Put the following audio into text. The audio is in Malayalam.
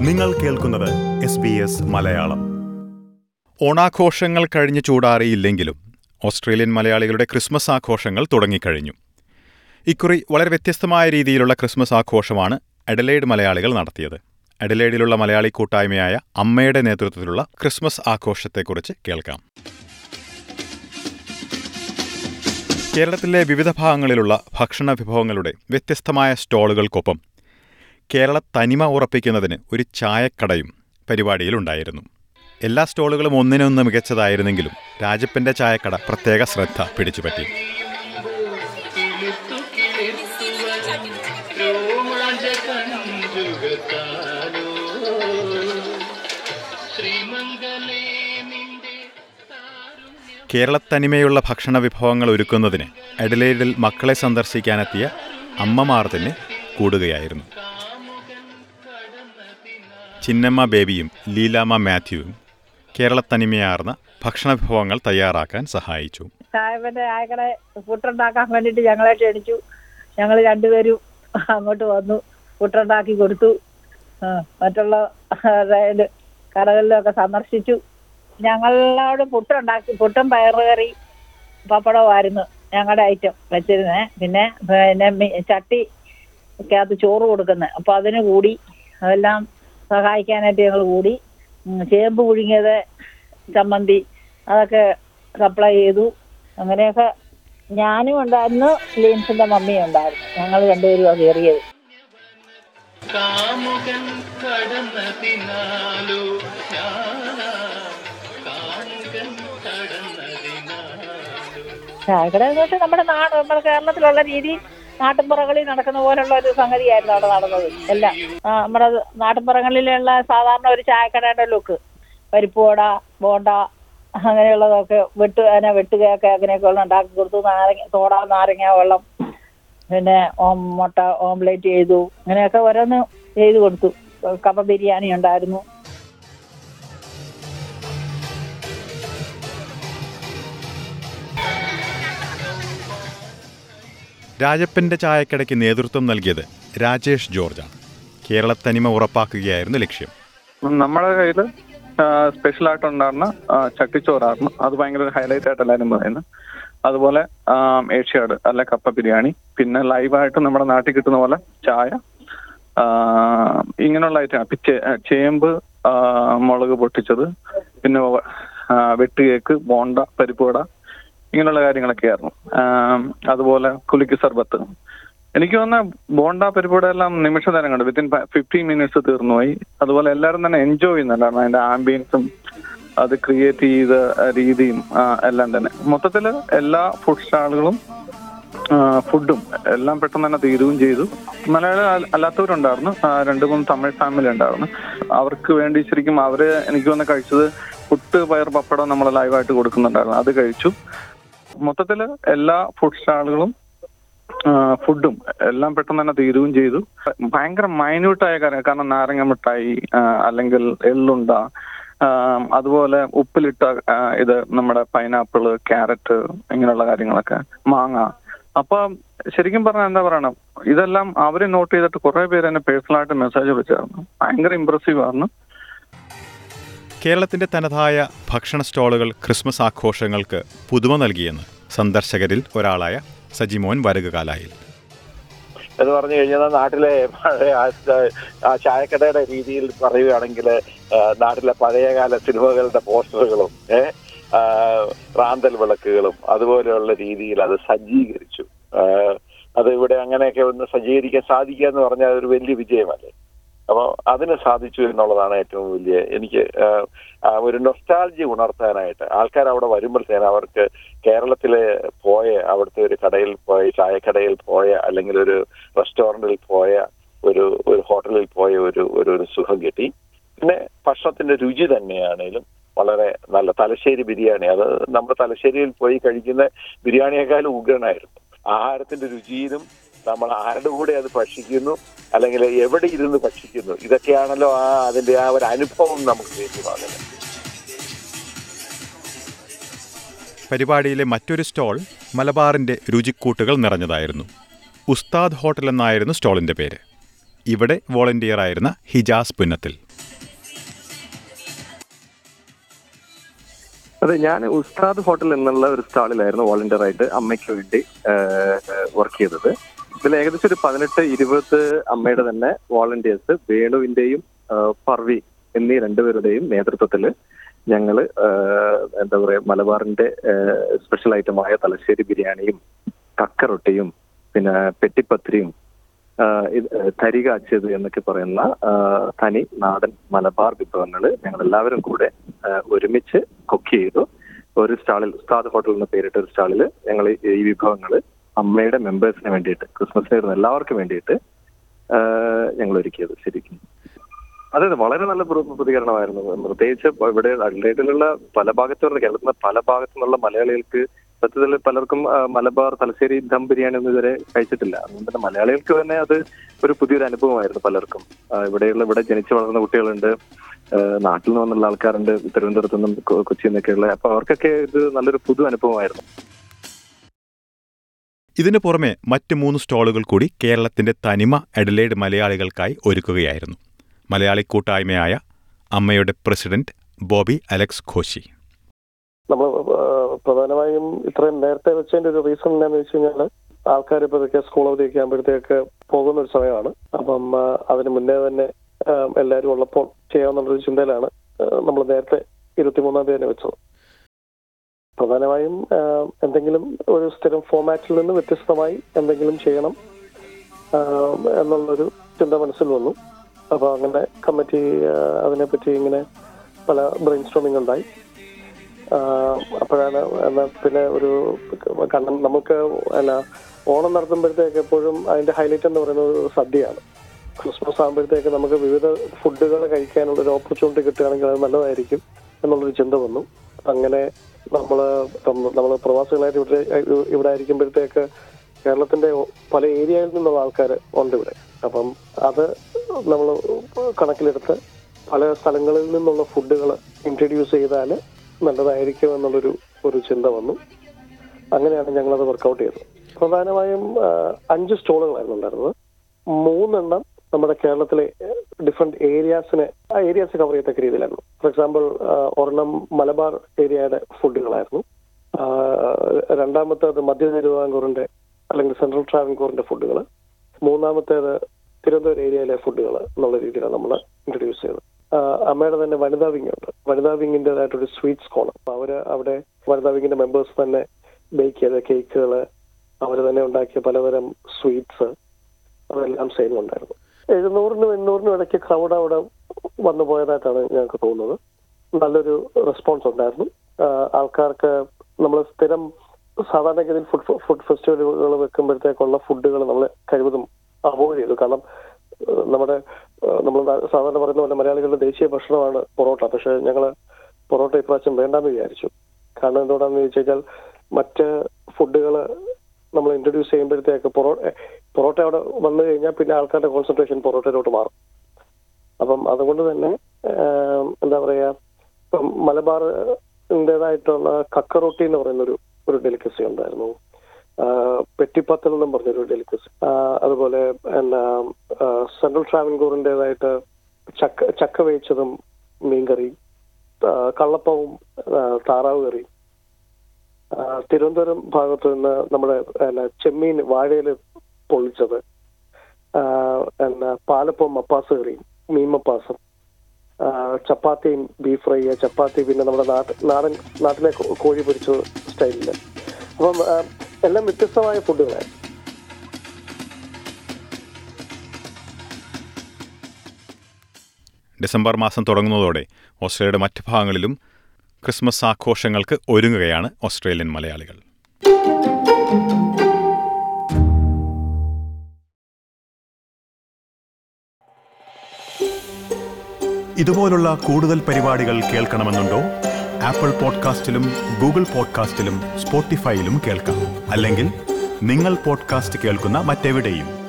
നിങ്ങൾ കേൾക്കുന്നത് എസ് ബി എസ് മലയാളം ഓണാഘോഷങ്ങൾ കഴിഞ്ഞ് ചൂടാറിയില്ലെങ്കിലും ഓസ്ട്രേലിയൻ മലയാളികളുടെ ക്രിസ്മസ് ആഘോഷങ്ങൾ തുടങ്ങിക്കഴിഞ്ഞു ഇക്കുറി വളരെ വ്യത്യസ്തമായ രീതിയിലുള്ള ക്രിസ്മസ് ആഘോഷമാണ് അഡലേഡ് മലയാളികൾ നടത്തിയത് അഡലേഡിലുള്ള മലയാളി കൂട്ടായ്മയായ അമ്മയുടെ നേതൃത്വത്തിലുള്ള ക്രിസ്മസ് ആഘോഷത്തെക്കുറിച്ച് കേൾക്കാം കേരളത്തിലെ വിവിധ ഭാഗങ്ങളിലുള്ള ഭക്ഷണ വിഭവങ്ങളുടെ വ്യത്യസ്തമായ സ്റ്റോളുകൾക്കൊപ്പം കേരള തനിമ ഉറപ്പിക്കുന്നതിന് ഒരു ചായക്കടയും പരിപാടിയിലുണ്ടായിരുന്നു എല്ലാ സ്റ്റോളുകളും ഒന്നിനൊന്ന് മികച്ചതായിരുന്നെങ്കിലും രാജപ്പന്റെ ചായക്കട പ്രത്യേക ശ്രദ്ധ പിടിച്ചുപറ്റി കേരളത്തനിമയുള്ള ഭക്ഷണ വിഭവങ്ങൾ ഒരുക്കുന്നതിന് അഡലേഡിൽ മക്കളെ സന്ദർശിക്കാനെത്തിയ അമ്മമാർ തന്നെ കൂടുകയായിരുന്നു ചിന്നമ്മ ബേബിയും ലീലാമ്മ മാത്യുവും കേരളത്തനിമയാർന്ന ഭക്ഷണ വിഭവങ്ങൾ തയ്യാറാക്കാൻ സഹായിച്ചു സാഹിബിന്റെ ആയക്കടെ പുട്ടുണ്ടാക്കാൻ വേണ്ടിയിട്ട് ഞങ്ങളെ ക്ഷണിച്ചു ഞങ്ങൾ രണ്ടുപേരും അങ്ങോട്ട് വന്നു പുട്ടുണ്ടാക്കി കൊടുത്തു ആ, മറ്റുള്ള അതായത് കടകളിലൊക്കെ സന്ദർശിച്ചു ഞങ്ങളോട് പുട്ടുണ്ടാക്കി പുട്ടും പയറുകറി പപ്പടമായിരുന്നു ഞങ്ങളുടെ ഐറ്റം വെച്ചിരുന്നേ പിന്നെ പിന്നെ മി- ചട്ടി ഒക്കെയകത്ത് ചോറ് കൊടുക്കുന്നത് അപ്പൊ അതിന് കൂടി അതെല്ലാം സഹായിക്കാനായിട്ട് ഞങ്ങൾ കൂടി ഉം, ചേമ്പ് പുഴുങ്ങിയത് ചമ്മന്തി അതൊക്കെ സപ്ലൈ ചെയ്തു അങ്ങനെയൊക്കെ ഞാനും ഉണ്ടായിരുന്നു ലീൻസിന്റെ മമ്മിയും ഉണ്ടായിരുന്നു ഞങ്ങൾ രണ്ടുപേരും കയറിയത് കാമുകൻ കടന്നതിനാലോ ഞാനാ കാമുകൻ കടന്നതിനാലോ ചായക്കട എന്ന് വെച്ചാൽ നമ്മുടെ നാട് നമ്മുടെ കേരളത്തിലുള്ള രീതി നാട്ടിൻപുറങ്ങളിൽ നടക്കുന്ന പോലുള്ള ഒരു സംഗതിയായിരുന്നു അവിടെ നടന്നത് എല്ലാം ആ, നമ്മുടെ നാട്ടിൻപുറങ്ങളിലുള്ള സാധാരണ ഒരു ചായക്കടയുടെ ലുക്ക് പരിപ്പുവട ബോണ്ട അങ്ങനെയുള്ളതൊക്കെ വെട്ട് അതിനെ വെട്ടുകയൊക്കെ അങ്ങനെയൊക്കെ ഉള്ള ഉണ്ടാക്കി കൊടുത്തു നാരങ്ങ തോട നാരങ്ങ വെള്ളം പിന്നെ ഓം മുട്ട ഓംലേറ്റ് ചെയ്തു അങ്ങനെയൊക്കെ ഓരോന്ന് ചെയ്തു കൊടുത്തു കപ്പ ബിരിയാണി ഉണ്ടായിരുന്നു രാജപ്പന്റെ ചായക്കടയ്ക്ക് നേതൃത്വം നൽകിയത് രാജേഷ് ജോർജാണ് കേരളത്തനിമ ഉറപ്പാക്കുകയായിരുന്നു ലക്ഷ്യം നമ്മുടെ കയ്യിൽ സ്പെഷ്യൽ ആയിട്ട് ഉണ്ടായിരുന്ന ആ, ചട്ടിച്ചോറായിരുന്നു അത് ഭയങ്കര ഒരു ഹൈലൈറ്റ് ആയിട്ട് എല്ലാവരും പറയുന്നത് അതുപോലെ ഏഷ്യാഡ് അല്ലെ കപ്പ ബിരിയാണി പിന്നെ ലൈവായിട്ട് നമ്മുടെ നാട്ടിൽ കിട്ടുന്ന പോലെ ചായ ആ, ഇങ്ങനെയുള്ള ഐറ്റം പിച്ചേ ചേമ്പ് ആ, മുളക് പൊട്ടിച്ചത് പിന്നെ വ- ആ, വെട്ടുകേക്ക് ബോണ്ട പരിപ്പുവട ഇങ്ങനെയുള്ള കാര്യങ്ങളൊക്കെയായിരുന്നു ആ, അതുപോലെ കുലുക്കി സർബത്ത് എനിക്ക് തോന്നുന്ന ബോണ്ട പരിപാടി എല്ലാം നിമിഷ നേരം കണ്ടു വിത്തിൻ ഫിഫ്റ്റീൻ മിനിറ്റ്സ് തീർന്നുപോയി അതുപോലെ എല്ലാവരും തന്നെ എൻജോയ് ചെയ്യുന്നുണ്ടായിരുന്നു അതിന്റെ ആംബിയൻസും അത് ക്രിയേറ്റ് ചെയ്ത രീതിയും ആ, എല്ലാം തന്നെ മൊത്തത്തില് എല്ലാ ഫുഡ് സ്റ്റാളുകളും ഫുഡും എല്ലാം പെട്ടെന്ന് തന്നെ തീരുകയും ചെയ്തു മലയാളം അല്ല- അല്ലാത്തവരുണ്ടായിരുന്നു ആ, രണ്ട് മൂന്ന് തമിഴ് ഫാമിലി ഉണ്ടായിരുന്നു അവർക്ക് വേണ്ടി ശരിക്കും അവര് എനിക്ക് തോന്നുന്നു കഴിച്ചത് പുട്ട് പയർ പപ്പടം നമ്മൾ ലൈവായിട്ട് കൊടുക്കുന്നുണ്ടായിരുന്നു അത് കഴിച്ചു മൊത്തത്തില് എല്ലാ ഫുഡ് സ്റ്റാളുകളും ആ, ഫുഡും എല്ലാം പെട്ടെന്ന് തന്നെ തീരുകയും ചെയ്തു ഭയങ്കര മൈന്യൂട്ടായ കാര്യം കാരണം നാരങ്ങ മിഠായി ആ, അല്ലെങ്കിൽ എള്ളുണ്ട ആ, അതുപോലെ ഉപ്പിലിട്ട ആ, ഇത് നമ്മുടെ പൈനാപ്പിള് ക്യാരറ്റ് ഇങ്ങനെയുള്ള കാര്യങ്ങളൊക്കെ മാങ്ങ അപ്പൊ ശരിക്കും പറഞ്ഞാൽ എന്താ പറയണം ഇതെല്ലാം അവര് നോട്ട് ചെയ്തിട്ട് കുറെ പേര് എന്നെ പേഴ്സണലായിട്ട് മെസ്സേജ് വിളിച്ചായിരുന്നു ഭയങ്കര ഇമ്പ്രസീവ് ആയിരുന്നു കേരളത്തിന്റെ തനതായ ഭക്ഷണ സ്റ്റോളുകൾ ക്രിസ്മസ് ആഘോഷങ്ങൾക്ക് പുതുമ നൽകിയെന്ന് സന്ദർശകരിൽ ഒരാളായ സജിമോൻ വരകുകാലായിൽ എന്ന് പറഞ്ഞു കഴിഞ്ഞാൽ നാട്ടിലെ പഴയ ആ- ആ ചായക്കടയുടെ രീതിയിൽ പറയുകയാണെങ്കിൽ നാട്ടിലെ പഴയകാല സിനിമകളുടെ പോസ്റ്ററുകളും ഏ ആ, റാന്തൽ വിളക്കുകളും അതുപോലെയുള്ള രീതിയിൽ അത് സജ്ജീകരിച്ചു ആ, അത് ഇവിടെ അങ്ങനെയൊക്കെ ഒന്ന് സജ്ജീകരിക്കാൻ സാധിക്കുക എന്ന് പറഞ്ഞാൽ അതൊരു വലിയ വിജയമല്ലേ അപ്പോൾ അതിന് സാധിച്ചു എന്നുള്ളതാണ് ഏറ്റവും വലിയ എനിക്ക് ആ, ആ, ഒരു നൊസ്റ്റാൾജി ഉണർത്താനായിട്ട് ആൾക്കാർ അവിടെ വരുമ്പോഴത്തേന് അവർക്ക് കേരളത്തിലെ പോയ അവിടുത്തെ ഒരു കടയിൽ പോയ ചായക്കടയിൽ പോയ അല്ലെങ്കിൽ ഒരു റെസ്റ്റോറന്റിൽ പോയ ഒരു ഒരു ഹോട്ടലിൽ പോയ ഒരു ഒരു ഒരു സുഖം കിട്ടി പിന്നെ ഭക്ഷണത്തിന്റെ രുചി തന്നെയാണേലും വളരെ നല്ല തലശ്ശേരി ബിരിയാണി അത് നമ്മുടെ തലശ്ശേരിയിൽ പോയി കഴിക്കുന്ന ബിരിയാണിയേക്കാളും ഉഗ്രനായിരുന്നു ആഹാരത്തിന്റെ രുചിയിലും നമ്മൾ ആരുടെ കൂടെ അത് ഭക്ഷിക്കുന്നു അല്ലെങ്കിൽ എവിടെ ഇരുന്ന് ഭക്ഷിക്കുന്നു ഇതൊക്കെയാണല്ലോ ആ അതിന്റെ ആ ഒരു അനുഭവം നമുക്ക് ലഭ്യമാകുന്നത് പരിപാടിയിലെ മറ്റൊരു സ്റ്റോൾ മലബാറിന്റെ രുചിക്കൂട്ടുകൾ നിറഞ്ഞതായിരുന്നു ഉസ്താദ് ഹോട്ടൽ എന്നായിരുന്നു സ്റ്റോളിന്റെ പേര് ഇവിടെ വോളണ്ടിയറായിരുന്ന ഹിജാസ് പുന്നത്തിൽ അതെ ഞാൻ ഉസ്താദ് ഹോട്ടൽ എന്നുള്ള ഒരു സ്റ്റാളിലായിരുന്നു വോളണ്ടിയർ ആയിട്ട് അമ്മയ്ക്ക് വേണ്ടി വർക്ക് ചെയ്തത് ഇതിൽ ഏകദേശം ഒരു പതിനെട്ട് ഇരുപത് അമ്മയുടെ തന്നെ വോളണ്ടിയേഴ്സ് വേണുവിന്റെയും ആ, പർവി എന്നീ രണ്ടുപേരുടെയും നേതൃത്വത്തിൽ ഞങ്ങൾ എന്താ പറയാ മലബാറിന്റെ സ്പെഷ്യൽ ഐറ്റമായ തലശ്ശേരി ബിരിയാണിയും കക്കറൊട്ടിയും പിന്നെ പെട്ടിപ്പത്തിരിയും ആ, ഇത് തരി കാച്ചത് എന്നൊക്കെ പറയുന്ന ആ, തനി നാടൻ മലബാർ വിഭവങ്ങൾ ഞങ്ങൾ എല്ലാവരും കൂടെ ആ, ഒരുമിച്ച് കുക്ക് ചെയ്തു ഒരു സ്റ്റാളിൽ ഉസ്താദ് ഹോട്ടൽ എന്ന പേരിട്ട ഒരു സ്റ്റാളിൽ ഞങ്ങൾ ഈ വിഭവങ്ങൾ അമ്മയുടെ മെമ്പേഴ്സിന് വേണ്ടിയിട്ട് ക്രിസ്മസിനായിരുന്നു എല്ലാവർക്കും വേണ്ടിയിട്ട് ഞങ്ങൾ ഒരുക്കിയത് ശരിക്കും അതെ അതെ വളരെ നല്ല പ്ര- പ്രതികരണമായിരുന്നു പ്രത്യേകിച്ച് ഇവിടെ അഡ്ലൈറ്റിലുള്ള പല ഭാഗത്തുള്ള കേരളത്തിലെ പല ഭാഗത്തു നിന്നുള്ള മലയാളികൾക്ക് സത്യത്തിൽ പലർക്കും ആ, മലബാർ തലശ്ശേരി ദം ബിരിയാണി ഒന്നും ഇതുവരെ കഴിച്ചിട്ടില്ല അതുകൊണ്ട് തന്നെ മലയാളികൾക്ക് തന്നെ അത് ഒരു പുതിയൊരു അനുഭവമായിരുന്നു പലർക്കും ആ, ഇവിടെയുള്ള ഇവിടെ ജനിച്ചു വളർന്ന കുട്ടികളുണ്ട് ആ, നാട്ടിൽ നിന്ന് വന്നുള്ള ആൾക്കാരുണ്ട് തിരുവനന്തപുരത്തു നിന്നും കൊ- കൊച്ചിയിൽ നിന്നൊക്കെയുള്ള അപ്പൊ അവർക്കൊക്കെ ഇത് നല്ലൊരു പുതു അനുഭവമായിരുന്നു ഇതിനു പുറമെ മറ്റ് മൂന്ന് സ്റ്റോളുകൾ കൂടി കേരളത്തിന്റെ തനിമ എഡലേഡ് മലയാളികൾക്കായി ഒരുക്കുകയായിരുന്നു മലയാളി കൂട്ടായ്മയായ അമ്മയുടെ പ്രസിഡന്റ് ബോബി അലക്സ് ഘോഷി നമ്മൾ പ്രധാനമായും ഇത്രയും നേരത്തെ വെച്ചതിന്റെ ഒരു റീസൺ എന്താണെന്ന് വെച്ച് കഴിഞ്ഞാൽ ആൾക്കാർ ഇപ്പൊ ഇതൊക്കെ സ്കൂൾ അവധിയൊക്കെ ആകുമ്പോഴത്തേക്ക് പോകുന്ന ഒരു സമയമാണ് അപ്പം ആ, അതിന് മുന്നേ തന്നെ ആ, എല്ലാവരും ഉള്ളപ്പോൾ ചെയ്യാമെന്നുള്ളൊരു ചിന്തയിലാണ് നമ്മൾ നേരത്തെ ഇരുപത്തിമൂന്നാം തീയതി തന്നെ വെച്ചത് പ്രധാനമായും ആ, എന്തെങ്കിലും ഒരു സ്ഥിരം ഫോമാറ്റിൽ നിന്ന് വ്യത്യസ്തമായി എന്തെങ്കിലും ചെയ്യണം ആ, എന്നുള്ളൊരു ചിന്ത മനസ്സിൽ വന്നു അപ്പൊ അങ്ങനെ കമ്മിറ്റി ആ, അതിനെപ്പറ്റി ഇങ്ങനെ പല ബ്രെയിൻ സ്റ്റോമിംഗ് ഉണ്ടായി ആഹ് അപ്പോഴാണ് എന്നാ പിന്നെ ഒരു കാരണം നമുക്ക് എന്നാ ഓണം നടത്തുമ്പോഴത്തേക്ക് എപ്പോഴും അതിന്റെ ഹൈലൈറ്റ് എന്ന് പറയുന്നത് ഒരു സദ്യയാണ് ക്രിസ്മസ് ആകുമ്പോഴത്തേക്ക് നമുക്ക് വിവിധ ഫുഡുകൾ കഴിക്കാനുള്ള ഒരു ഓപ്പർച്യൂണിറ്റി കിട്ടുകയാണെങ്കിൽ അത് നല്ലതായിരിക്കും എന്നുള്ളൊരു ചിന്ത വന്നു അങ്ങനെ നമ്മള് നമ്മൾ പ്രവാസികളായിട്ട് ഇവിടെ ഇവിടെ ആയിരിക്കുമ്പോഴത്തേക്ക് കേരളത്തിന്റെ പല ഏരിയയിൽ നിന്നുള്ള ആൾക്കാർ ഉണ്ട് ഇവിടെ അപ്പം അത് നമ്മൾ കണക്കിലെടുത്ത് പല സ്ഥലങ്ങളിൽ നിന്നുള്ള ഫുഡുകൾ ഇൻട്രൊഡ്യൂസ് ചെയ്താൽ നല്ലതായിരിക്കും എന്നുള്ളൊരു ഒരു ചിന്ത വന്നു അങ്ങനെയാണ് ഞങ്ങളത് വർക്കൗട്ട് ചെയ്തത് പ്രധാനമായും ആ, അഞ്ച് സ്റ്റോളുകളായിരുന്നു ഉണ്ടായിരുന്നത് മൂന്നെണ്ണം നമ്മുടെ കേരളത്തിലെ ഡിഫറെന്റ് ഏരിയാസിനെ ആ ഏരിയാസ് കവർ ചെയ്യത്തക്ക രീതിയിലായിരുന്നു ഫോർ എക്സാമ്പിൾ ഒരെണ്ണം മലബാർ ഏരിയയുടെ ഫുഡുകളായിരുന്നു ആ, രണ്ടാമത്തേത് മധ്യ തിരുവിതാംകൂറിന്റെ അല്ലെങ്കിൽ സെൻട്രൽ ട്രാവൻകൂറിന്റെ ഫുഡുകൾ മൂന്നാമത്തേത് തിരുവനന്തപുരം ഏരിയയിലെ ഫുഡുകൾ എന്നുള്ള രീതിയിലാണ് നമ്മൾ ഇൻട്രൊഡ്യൂസ് ചെയ്തത് ആ, അമ്മയുടെ തന്നെ വനിതാ വിങ് ഉണ്ട് വനിതാ വിങ്ങിൻ്റെതായിട്ടൊരു സ്വീറ്റ്സ് കോൺ അപ്പൊ അവര് അവിടെ വനിതാ വിങ്ങിന്റെ മെമ്പേഴ്സ് തന്നെ ബേക്ക് ചെയ്ത കേക്കുകൾ അവർ തന്നെ ഉണ്ടാക്കിയ പലതരം സ്വീറ്റ്സ് അതെല്ലാം സെയിലുണ്ടായിരുന്നു എഴുന്നൂറിനും എണ്ണൂറിനും ഇടയ്ക്ക് ക്രൗഡ് അവിടെ വന്നു പോയതായിട്ടാണ് ഞങ്ങൾക്ക് തോന്നുന്നത് നല്ലൊരു റെസ്പോൺസ് ഉണ്ടായിരുന്നു ആ, ആൾക്കാർക്ക് നമ്മൾ സ്ഥിരം സാധാരണഗതിയിൽ ഫുഡ് ഫുഡ് ഫെസ്റ്റിവലുകൾ വെക്കുമ്പോഴത്തേക്കുള്ള ഫുഡുകൾ നമ്മൾ കഴിവതും അവോയ്ഡ് ചെയ്തു കാരണം ഏഹ് നമ്മുടെ നമ്മൾ സാധാരണ പറയുന്ന പോലെ മലയാളികളുടെ ദേശീയ ഭക്ഷണമാണ് പൊറോട്ട പക്ഷെ ഞങ്ങൾ പൊറോട്ട ഇപ്രാവശ്യം വേണ്ടാന്ന് വിചാരിച്ചു കാരണം എന്തുകൊണ്ടാന്ന് ചോദിച്ചു കഴിഞ്ഞാൽ മറ്റ് ഫുഡുകൾ നമ്മൾ ഇൻട്രൊഡ്യൂസ് ചെയ്യുമ്പോഴത്തേക്ക് പൊറോട്ട പൊറോട്ട അവിടെ വന്നു കഴിഞ്ഞാൽ പിന്നെ ആൾക്കാരുടെ കോൺസെൻട്രേഷൻ പൊറോട്ടയിലോട്ട് മാറും അപ്പം അതുകൊണ്ട് തന്നെ ഏഹ് എന്താ പറയാ ഇപ്പം മലബാറിൻ്റെതായിട്ടുള്ള കക്കറൊട്ടി എന്ന് പറയുന്ന ഒരു ഒരു ഡെലിക്കസി ഉണ്ടായിരുന്നു ആഹ് പെട്ടിപ്പത്തൽ എന്നും പറഞ്ഞൊരു ഡെലിക്കസി അതുപോലെ എന്നാ ആഹ് സെൻട്രൽ ട്രാവൻകൂറിൻ്റെതായിട്ട് ചക്ക ചക്ക വേവിച്ചതും മീൻകറി ആഹ് കള്ളപ്പവും ആഹ് താറാവ് കറി ആഹ് തിരുവനന്തപുരം ഭാഗത്ത് നിന്ന് നമ്മുടെ എന്നാ ചെമ്മീൻ വാഴയിൽ പൊള്ളിച്ചത് ആഹ് എന്നാ പാലപ്പവും മപ്പാസ് കറിയും മീൻ മപ്പാസും ആഹ് ചപ്പാത്തിയും ബീഫ് ഫ്രൈ ചപ്പാത്തി പിന്നെ നമ്മുടെ നാട്ട് നാടൻ നാട്ടിലെ കോ- കോഴി പൊരിച്ച സ്റ്റൈലില് അപ്പം ആഹ് എല്ലാം വ്യത്യസ്തമായ ഫുഡുകളായിരുന്നു ഡിസംബർ മാസം തുടങ്ങുന്നതോടെ ഓസ്ട്രേലിയയുടെ മറ്റ് ഭാഗങ്ങളിലും ക്രിസ്മസ് ആഘോഷങ്ങൾക്ക് ഒരുങ്ങുകയാണ് ഓസ്ട്രേലിയൻ മലയാളികൾ ഇതുപോലുള്ള കൂടുതൽ പരിപാടികൾ കേൾക്കണമെന്നുണ്ടോ ആപ്പിൾ പോഡ്കാസ്റ്റിലും ഗൂഗിൾ പോഡ്കാസ്റ്റിലും സ്പോട്ടിഫൈയിലും കേൾക്കാം അല്ലെങ്കിൽ നിങ്ങൾ പോഡ്കാസ്റ്റ് കേൾക്കുന്ന മറ്റെവിടെയും